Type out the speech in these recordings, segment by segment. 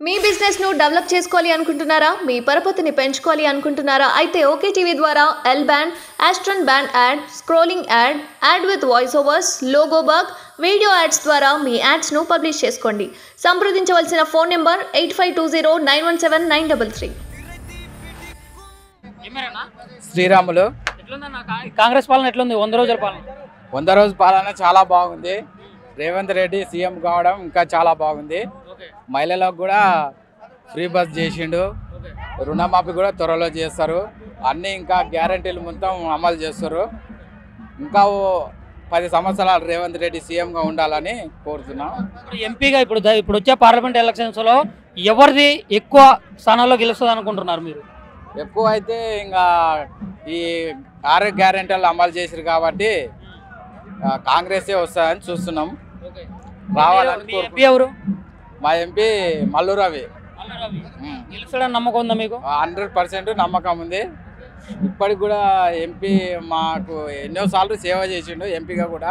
మీ business ను develop చేసుకోవాలి అనుకుంటున్నారా మీ పరపతిని పెంచుకోవాలి అనుకుంటున్నారా అయితే ఓకే టీవీ ద్వారా ఎల్ బ్యాండ్ ఆస్ట్రన్ band ad scrolling ad ad with voice overs logo bug video ads ద్వారా మీ యాడ్స్ ను పబ్లిష్ చేసుకోండి సంప్రదించవలసిన phone number eight five two zero nine one seven nine double three ఏమేనా శ్రీరాములు ఎట్లుందన్న కా- కాంగ్రెస్ పాలన ఎట్లుంది వంద రోజుల పాలన వంద రోజు పాలన చాలా బాగుంది రేవంత్ రెడ్డి సీఎం కావడం ఇంకా చాలా బాగుంది ఓకే మహిళలకు కూడా ఫ్రీ బస్ చేసిండు ఓకే రుణమాఫీ కూడా త్వరలో చేస్తారు అన్నీ ఇంకా గ్యారంటీలు మొత్తం అమలు చేస్తారు ఇంకా ఓ పది సంవత్సరాలు రేవంత్ రెడ్డి సీఎంగా ఉండాలని కోరుతున్నాం ఇప్పుడు ఎంపీగా ఇప్పుడు ద- ఇప్పుడు వచ్చే పార్లమెంట్ ఎలక్షన్స్ లో ఎవరిది ఎక్కువ స్థానాల్లో గెలుస్తుంది అనుకుంటున్నారు మీరు ఎక్కువ అయితే ఇంకా ఈ ఆరు గ్యారంటీలు అమలు చేసారు కాబట్టి ఆ, కాంగ్రెసే వస్తుందని చూస్తున్నాం రావాలని మీ ఎంపీ కోరుకుంటున్నాం ఎవరు మా ఎంపీ మల్లు రవి గెలుస్తాడని నమ్మకం ఉందా మీకు హండ్రెడ్ పర్సెంట్ నమ్మకం ఉంది ఇప్పటికి కూడా ఎంపీ మాకు ఎన్నోసార్లు సేవ చేసిండు ఎంపీగా కూడా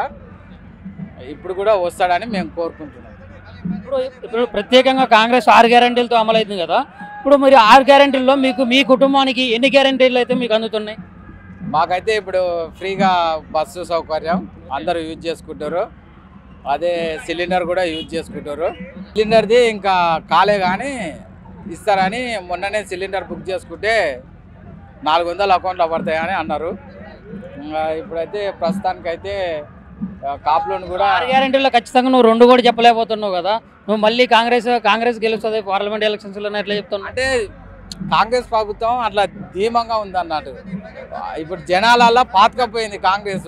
ఇప్పుడు కూడా వస్తాడని మేము కోరుకుంటున్నాం ఇప్పుడు ఇప్పుడు ప్రత్యేకంగా కాంగ్రెస్ ఆరు గ్యారంటీలతో అమలు అవుతుంది కదా ఇప్పుడు మీరు ఆరు గ్యారంటీల్లో మీకు మీ కుటుంబానికి ఎన్ని గ్యారంటీలు అయితే మీకు అందుతున్నాయి మాకైతే ఇప్పుడు ఫ్రీగా బస్సు సౌకర్యం అందరూ యూజ్ చేసుకుంటారు అదే సిలిండర్ కూడా యూజ్ చేసుకుంటారు సిలిండర్ది ఇంకా కాలే కానీ ఇస్తారని మొన్ననే సిలిండర్ బుక్ చేసుకుంటే నాలుగు వందలు అకౌంట్లో పడతాయని అన్నారు ఇంకా ఇప్పుడైతే ప్రస్తుతానికైతే ఆ, కాప్ లోన్ కూడా ఆరు గ్యారంటీల్లో ఖచ్చితంగా నువ్వు రెండు కూడా చెప్పలేకపోతున్నావు కదా నువ్వు మళ్ళీ కాంగ్రెస్ కాంగ్రెస్ గెలుస్తుంది పార్లమెంట్ ఎలక్షన్స్లో ఎట్లా చెప్తున్నావు అంటే కాంగ్రెస్ ప్రభుత్వం అట్లా ధీమంగా ఉంది అన్నట్టు ఇప్పుడు జనాలల్లో పాతకపోయింది కాంగ్రెస్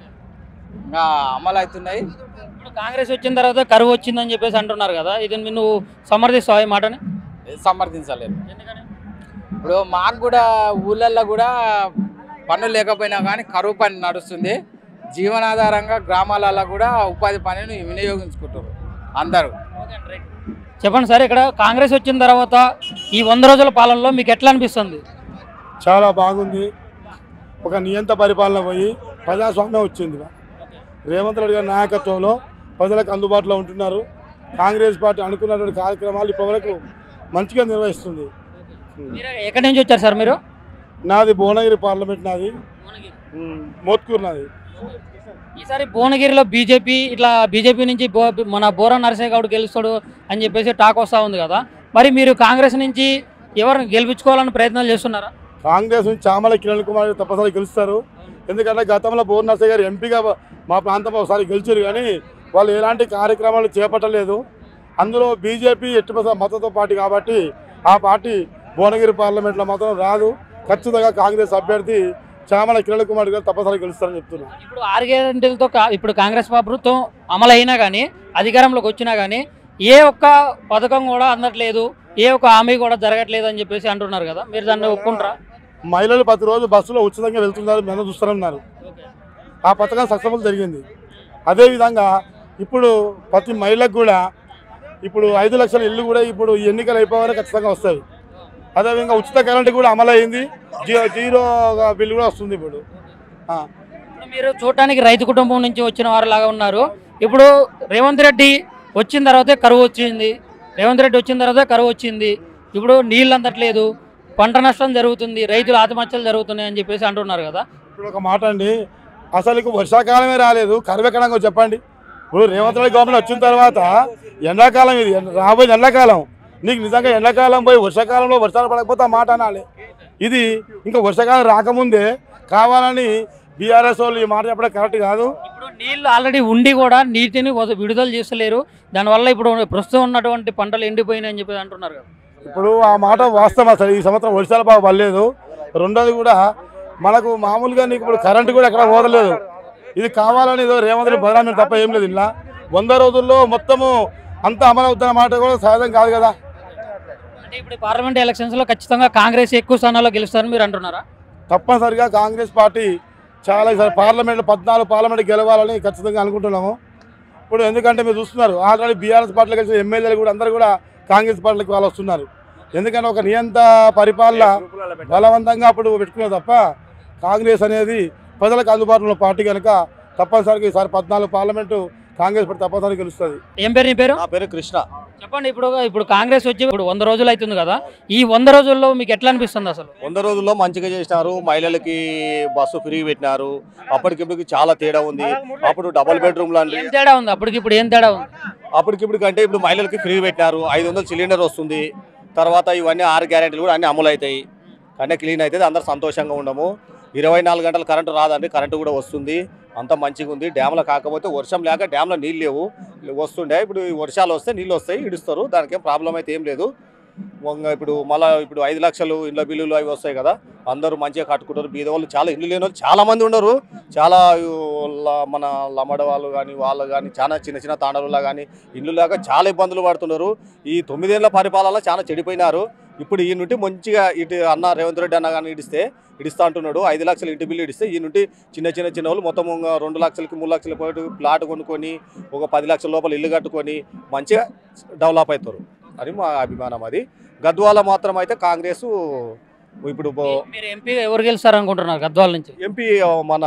ఇంకా అమలు అవుతున్నాయి ఇప్పుడు కాంగ్రెస్ వచ్చిన తర్వాత కరువు వచ్చిందని చెప్పేసి అంటున్నారు కదా ఇది నువ్వు సమర్థిస్తావు ఈ మాటని సమర్థించలేదు ఇప్పుడు మాకు కూడా ఊళ్ళల్లో కూడా పనులు లేకపోయినా కానీ కరువు పని నడుస్తుంది జీవనాధారంగా గ్రామాలలో కూడా ఉపాధి పనిని వినియోగించుకుంటారు అందరూ చెప్పండి సార్ ఇక్కడ కాంగ్రెస్ వచ్చిన తర్వాత ఈ వంద రోజుల పాలనలో మీకు ఎట్లా అనిపిస్తుంది చాలా బాగుంది ఒక నియంత పరిపాలన పోయి ప్రజాస్వామ్యం వచ్చింది రేవంత్ రెడ్డి గారి నాయకత్వంలో ప్రజలకు అందుబాటులో ఉంటున్నారు కాంగ్రెస్ పార్టీ అనుకున్నటువంటి కార్యక్రమాలు ఇప్పటివరకు మంచిగా నిర్వహిస్తుంది మీరు ఎక్కడి నుంచి వచ్చారు సార్ మీరు నాది భువనగిరి పార్లమెంట్ నాది ఉమ్, మోత్కూరు నాది ఈసారి భువనగిరిలో బీజేపీ ఇట్లా బీజేపీ నుంచి బో- మన బోరా నరసింహ గౌడ్ గెలుస్తాడు అని చెప్పేసి టాక్ వస్తూ ఉంది కదా మరి మీరు కాంగ్రెస్ నుంచి ఎవరిని గెలిపించుకోవాలని ప్రయత్నాలు చేస్తున్నారా కాంగ్రెస్ నుంచి చామల కిరణ్ కుమార్ గారు తప్పనిసరి గెలుస్తారు ఎందుకంటే గతంలో బోర్ నర్సయ్య గారు ఎంపీగా మా ప్రాంతంలో ఒకసారి గెలిచారు కానీ వాళ్ళు ఎలాంటి కార్యక్రమాలు చేపట్టలేదు అందులో బీజేపీ ఎట్టి పరిస్థితుల్లో మద్దతు పార్టీ కాబట్టి ఆ పార్టీ భువనగిరి పార్లమెంట్లో మాత్రం రాదు ఖచ్చితంగా కాంగ్రెస్ అభ్యర్థి చామల కిరణ్ కుమార్ గారు తప్పనిసరి గెలుస్తారని చెప్తున్నారు ఇప్పుడు ఆరు గ్యారెంటీలతో కా- ఇప్పుడు కాంగ్రెస్ ప్రభుత్వం అమలైనా కానీ అధికారంలోకి వచ్చినా కానీ ఏ ఒక్క పథకం కూడా అందట్లేదు ఏ ఒక్క హామీ కూడా జరగట్లేదు అని చెప్పేసి అంటున్నారు కదా మీరు దాన్ని ఒప్పుకుంటారా మహిళలు ప్రతిరోజు బస్సులో ఉచితంగా వెళ్తున్నారు మేము చూస్తున్నారు ఆ పథకం సక్సెస్ఫుల్ జరిగింది అదేవిధంగా ఇప్పుడు ప్రతి మహిళకు కూడా ఇప్పుడు ఐదు లక్షల ఇల్లు కూడా ఇప్పుడు ఈ ఎన్నికలు అయిపోవాలి ఖచ్చితంగా వస్తాయి అదేవిధంగా ఉచిత కరెంటు కూడా అమలైంది జీరో జీరో బిల్లు కూడా వస్తుంది ఇప్పుడు ఆ. ఇప్పుడు మీరు చూడటానికి రైతు కుటుంబం నుంచి వచ్చిన వారిలాగా ఉన్నారు ఇప్పుడు రేవంత్ రెడ్డి వచ్చిన తర్వాతే కరువు వచ్చింది రేవంత్ రెడ్డి వచ్చిన తర్వాత కరువు వచ్చింది ఇప్పుడు నీళ్ళు అందట్లేదు పంట నష్టం జరుగుతుంది రైతులు ఆత్మహత్యలు జరుగుతున్నాయి అని చెప్పేసి అంటున్నారు కదా ఇప్పుడు ఒక మాట అండి అసలు ఇక వర్షాకాలమే రాలేదు కరువు ఎక్కడంగా చెప్పండి ఇప్పుడు రేవంత్ రెడ్డి గవర్నమెంట్ వచ్చిన తర్వాత ఎండాకాలం ఇది ఎండ- రాబోయే ఎండాకాలం నీకు నిజంగా ఎండాకాలం పోయి వర్షాకాలంలో వర్షాలు పడకపోతే ఆ మాట అనాలి ఇది ఇంకా వర్షాకాలం రాకముందే కావాలని బీఆర్ఎస్ వాళ్ళు ఈ మాట చెప్పడం కరెక్ట్ కాదు ఇప్పుడు నీళ్ళు ఆల్రెడీ ఉండి కూడా నీటిని వద- విడుదల చేస్తలేరు దానివల్ల ఇప్పుడు ప్రస్తుతం ఉన్నటువంటి పంటలు ఎండిపోయినాయి అని చెప్పి అంటున్నారు కదా ఇప్పుడు ఆ మాట వాస్తవం అసలు ఈ సంవత్సరం వర్షాలు బాగా పడలేదు రెండోది కూడా మనకు మామూలుగా నీకు ఇప్పుడు కరెంటు కూడా ఎక్కడ పోదలేదు ఇది కావాలని ఏదో రేవంత్ రెడ్డి బదనామీ తప్ప ఏం లేదు ఇలా వంద రోజుల్లో మొత్తము అంతా అమలు అవుతున్న మాట కూడా సహజం కాదు కదా అంటే ఇప్పుడు పార్లమెంట్ ఎలక్షన్స్ లో ఖచ్చితంగా కాంగ్రెస్ ఎక్కువ స్థానాల్లో గెలుస్తారని మీరు అంటున్నారా తప్పనిసరిగా కాంగ్రెస్ పార్టీ చాలా ఈసారి పార్లమెంట్ పద్నాలుగు పార్లమెంట్ గెలవాలని ఖచ్చితంగా అనుకుంటున్నాము ఇప్పుడు ఎందుకంటే మీరు చూస్తున్నారు ఆల్రెడీ బీఆర్ఎస్ పార్టీలో కలిసిన ఎమ్మెల్యేలు కూడా అందరూ కూడా కాంగ్రెస్ పార్టీలకు వాళ్ళు వస్తున్నారు ఎందుకంటే ఒక నియంత పరిపాలన బలవంతంగా అప్పుడు పెట్టుకున్నారు తప్ప కాంగ్రెస్ అనేది ప్రజలకు అందుబాటులో ఉన్న పార్టీ కనుక తప్పనిసరిగా ఈసారి పద్నాలుగు పార్లమెంటు కాంగ్రెస్ పార్టీ తప్పనిసరి గెలుస్తుంది ఏం పేరు నీ పేరు నా పేరు కృష్ణ చెప్పండి ఇప్పుడు ఇప్పుడు కాంగ్రెస్ వచ్చి ఇప్పుడు వంద రోజులు అవుతుంది కదా ఈ వంద రోజుల్లో మీకు ఎట్లా అనిపిస్తుంది అసలు వంద రోజుల్లో మంచిగా చేసినారు మహిళలకి బస్సు ఫ్రీ పెట్టినారు అప్పటికిప్పటికి చాలా తేడా ఉంది అప్పుడు డబుల్ బెడ్రూమ్ లాంటి ఏం తేడా ఉంది అప్పటికి ఇప్పుడు ఏం తేడా ఉంది అప్పటికిప్పుడు కంటే ఇప్పుడు మహిళలకి ఫ్రీ పెట్టినారు ఐదు వందలు సిలిండర్ వస్తుంది తర్వాత ఇవన్నీ ఆరు గ్యారెంటీలు కూడా అన్ని అమలు అవుతాయి కానీ క్లీన్ అవుతుంది అందరు సంతోషంగా ఉండము ఇరవై నాలుగు గంటలు కరెంటు రాదండి కరెంటు కూడా వస్తుంది అంత మంచిగా ఉంది డ్యామ్లో కాకపోతే వర్షం లేక డ్యామ్లో నీళ్ళు లేవు వస్తుండే ఇప్పుడు ఈ వర్షాలు వస్తే నీళ్ళు వస్తాయి ఇడుస్తారు దానికి ఏం ప్రాబ్లం అయితే ఏం లేదు వంగ ఇప్పుడు మళ్ళీ ఇప్పుడు ఐదు లక్షలు ఇళ్ళ బిల్లులు అవి వస్తాయి కదా అందరూ మంచిగా కట్టుకుంటారు బీద వాళ్ళు చాలా ఇల్లు లేని వాళ్ళు చాలా మంది ఉన్నారు చాలా ఈ ల- మన లమడ వాళ్ళు కానీ వాళ్ళు కానీ చాలా చిన్న చిన్న తాండవులా కానీ ఇల్లు లేక చాలా ఇబ్బందులు పడుతున్నారు ఈ తొమ్మిదేళ్ల పరిపాలన చాలా చెడిపోయినారు ఇప్పుడు ఈ నుండి మంచిగా ఇటు అన్న రేవంత్ రెడ్డి అన్న కానీ ఇడిస్తే ఇడిస్తా అంటున్నాడు ఐదు లక్షలు ఇంటి బిల్లు ఇడిస్తే ఈ నుండి చిన్న చిన్న చిన్న వాళ్ళు మొత్తం ఇంకా రెండు లక్షలకి మూడు లక్షల పాటు ప్లాట్ కొనుక్కొని ఒక పది లక్షల లోపల ఇల్లు కట్టుకొని మంచిగా డెవలప్ అవుతారు అని మా అభిమానం అది గద్వాల మాత్రం అయితే కాంగ్రెస్ ఇప్పుడు బో- మీరు ఎంపీ ఎవరు గెలుస్తారు అనుకుంటున్నారు గద్వాల నుంచి ఎంపీ మన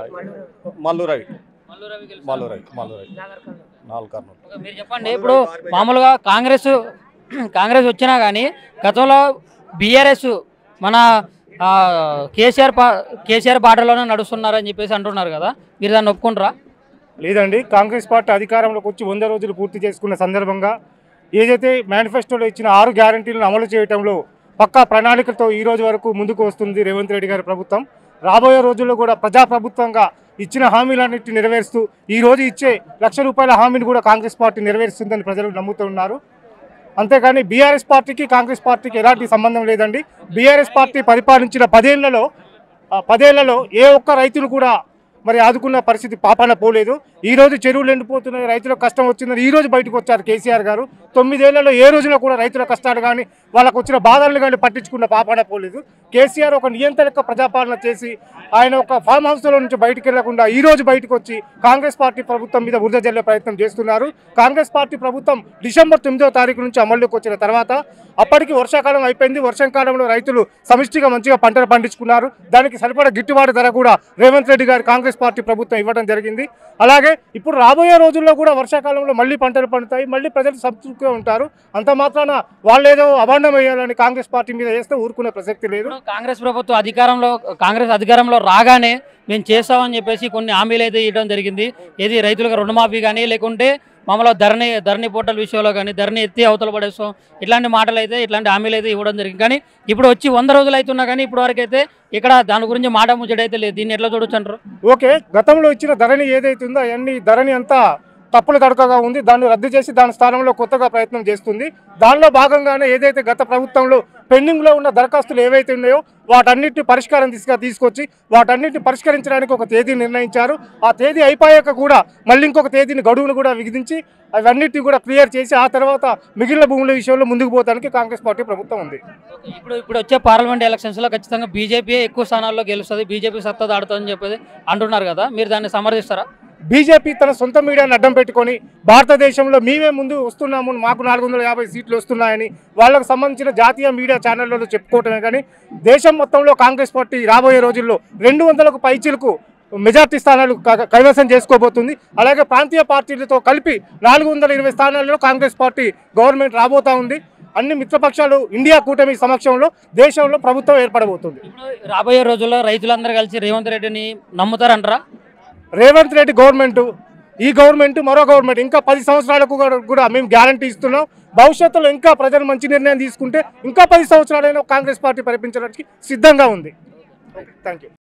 మల్లు రవి మల్లు రవి మల్లు రవి నాలుగు కర్నూలు ఓకే, మీరు చెప్పండి ఇప్పుడు మామూలుగా కాంగ్రెస్ కాంగ్రెస్ వచ్చినా కానీ గతంలో బీఆర్ఎస్ మన ఆ, కేసీఆర్ పా కేసీఆర్ బాటలోనే నడుస్తున్నారని చెప్పేసి అంటున్నారు కదా మీరు దాన్ని ఒప్పుకుంటారా లేదండి కాంగ్రెస్ పార్టీ అధికారంలోకి వచ్చి వంద రోజులు పూర్తి చేసుకున్న సందర్భంగా ఏదైతే మేనిఫెస్టోలో ఇచ్చిన ఆరు గ్యారంటీలను అమలు చేయడంలో పక్కా ప్రణాళికతో ఈ రోజు వరకు ముందుకు వస్తుంది రేవంత్ రెడ్డి గారి ప్రభుత్వం రాబోయే రోజుల్లో కూడా ప్రజాప్రభుత్వంగా ఇచ్చిన హామీలన్నింటినీ నెరవేరుస్తూ ఈ రోజు ఇచ్చే లక్ష రూపాయల హామీని కూడా కాంగ్రెస్ పార్టీ నెరవేరుస్తుందని ప్రజలు నమ్ముతున్నారు అంతేకాని బీఆర్ఎస్ పార్టీకి కాంగ్రెస్ పార్టీకి ఎలాంటి సంబంధం లేదండి బీఆర్ఎస్ పార్టీ పరిపాలించిన పదేళ్లలో ఆ పదేళ్లలో ఏ ఒక్క రైతును కూడా మరి ఆదుకున్న పరిస్థితి పాపాన పోలేదు ఈ రోజు చెరువులు ఎండిపోతున్నాయి రైతులకు కష్టం వచ్చిందని ఈ రోజు బయటకు వచ్చారు కేసీఆర్ గారు తొమ్మిదేళ్లలో ఏ రోజున కూడా రైతుల కష్టాలు కానీ వాళ్ళకు వచ్చిన బాధలను కానీ పట్టించుకున్న పాపాన పోలేదు కేసీఆర్ ఒక నియంత్రణ ప్రజాపాలన చేసి ఆయన ఒక ఫామ్ హౌస్లో నుంచి బయటికి వెళ్లకుండా ఈ రోజు బయటకు వచ్చి కాంగ్రెస్ పార్టీ ప్రభుత్వం మీద బురద జల్లే ప్రయత్నం చేస్తున్నారు కాంగ్రెస్ పార్టీ ప్రభుత్వం డిసెంబర్ తొమ్మిదో తారీఖు నుంచి అమల్లోకి వచ్చిన తర్వాత అప్పటికి వర్షాకాలం అయిపోయింది వర్షాకాలంలో రైతులు సమిష్టిగా మంచిగా పంటలు పండించుకున్నారు దానికి సరిపడా గిట్టుబాటు ధర కూడా రేవంత్ రెడ్డి గారి కాంగ్రెస్ పార్టీ ప్రభుత్వం ఇవ్వడం జరిగింది అలాగే ఇప్పుడు రాబోయే రోజుల్లో కూడా వర్షాకాలంలో మళ్ళీ పంటలు పండుతాయి మళ్ళీ ప్రజలు సంతృప్తిగా ఉంటారు అంత మాత్రాన వాళ్ళు ఏదో అభాండం వేయాలని కాంగ్రెస్ పార్టీ మీద వేస్తే ఊరుకునే ప్రసక్తి లేదు ఇప్పుడు కాంగ్రెస్ ప్రభుత్వం అధికారంలో కాంగ్రెస్ అధికారంలో రాగానే మేము చేస్తామని చెప్పేసి కొన్ని హామీలు అయితే ఇవ్వడం జరిగింది ఏది రైతులకు రుణమాఫీ కానీ లేకుంటే మామూలుగా ధరణి ధరణి పోర్టల్ విషయంలో కానీ ధరణి ఎత్తి అవతల పడేస్తాం ఇట్లాంటి మాటలు అయితే ఇట్లాంటి హామీలు అయితే ఇవ్వడం జరిగింది కానీ ఇప్పుడు వచ్చి వంద రోజులు అవుతున్నా కానీ ఇప్పుడు వరకు అయితే ఇక్కడ దాని గురించి మాట ముచ్చటైతే లేదు దీన్ని ఎట్లా చూడొచ్చు అంటారు ఓకే గతంలో ఇచ్చిన ధరణి ఏదైతే ఉందో అవన్నీ ధరణి అంతా తప్పులు తడకగా ఉంది దాన్ని రద్దు చేసి దాని స్థానంలో కొత్తగా ప్రయత్నం చేస్తుంది దానిలో భాగంగానే ఏదైతే గత ప్రభుత్వంలో పెండింగ్లో ఉన్న దరఖాస్తులు ఏవైతే ఉన్నాయో వాటన్నిటిని పరిష్కారం తీసుకు తీసుకొచ్చి వాటన్నిటిని పరిష్కరించడానికి ఒక తేదీ నిర్ణయించారు ఆ తేదీ అయిపోయాక కూడా మళ్ళీ ఇంకొక తేదీని గడువును కూడా విధించి అవన్నిటిని కూడా క్లియర్ చేసి ఆ తర్వాత మిగిలిన భూముల విషయంలో ముందుకు పోవడానికి కాంగ్రెస్ పార్టీ ప్రభుత్వం ఉంది ఇప్పుడు ఇప్పుడు వచ్చే పార్లమెంట్ ఎలక్షన్స్లో ఖచ్చితంగా బీజేపీ ఎక్కువ స్థానాల్లో గెలుస్తుంది బీజేపీ సత్తా దాడుతుందని చెప్పేసి అంటున్నారు కదా మీరు దాన్ని సమర్థిస్తారా బీజేపీ తన సొంత మీడియాను అడ్డం పెట్టుకొని భారతదేశంలో మేమే ముందు వస్తున్నాము మాకు నాలుగు వందల యాభై సీట్లు వస్తున్నాయని వాళ్ళకు సంబంధించిన జాతీయ మీడియా ఛానళ్లలో చెప్పుకోవటమే కానీ దేశం మొత్తంలో కాంగ్రెస్ పార్టీ రాబోయే రోజుల్లో రెండు వందలకు పైచీలకు మెజార్టీ స్థానాలు క- కైవసం చేసుకోబోతుంది అలాగే ప్రాంతీయ పార్టీలతో కలిపి నాలుగు వందల ఇరవై స్థానాల్లో కాంగ్రెస్ పార్టీ గవర్నమెంట్ రాబోతా ఉంది అన్ని మిత్రపక్షాలు ఇండియా కూటమి సమక్షంలో దేశంలో ప్రభుత్వం ఏర్పడబోతుంది ఇప్పుడు రాబోయే రోజుల్లో రైతులందరూ కలిసి రేవంత్ రెడ్డిని నమ్ముతారంటారా రేవంత్ రెడ్డి గవర్నమెంట్ ఈ గవర్నమెంట్ మరో గవర్నమెంట్ ఇంకా పది సంవత్సరాలకు కూడా- కూడా మేము గ్యారంటీ ఇస్తున్నాం భవిష్యత్తులో ఇంకా ప్రజలు మంచి నిర్ణయం తీసుకుంటే ఇంకా పది సంవత్సరాలైనా కాంగ్రెస్ పార్టీ పరిపించడానికి సిద్ధంగా ఉంది థ్యాంక్ యూ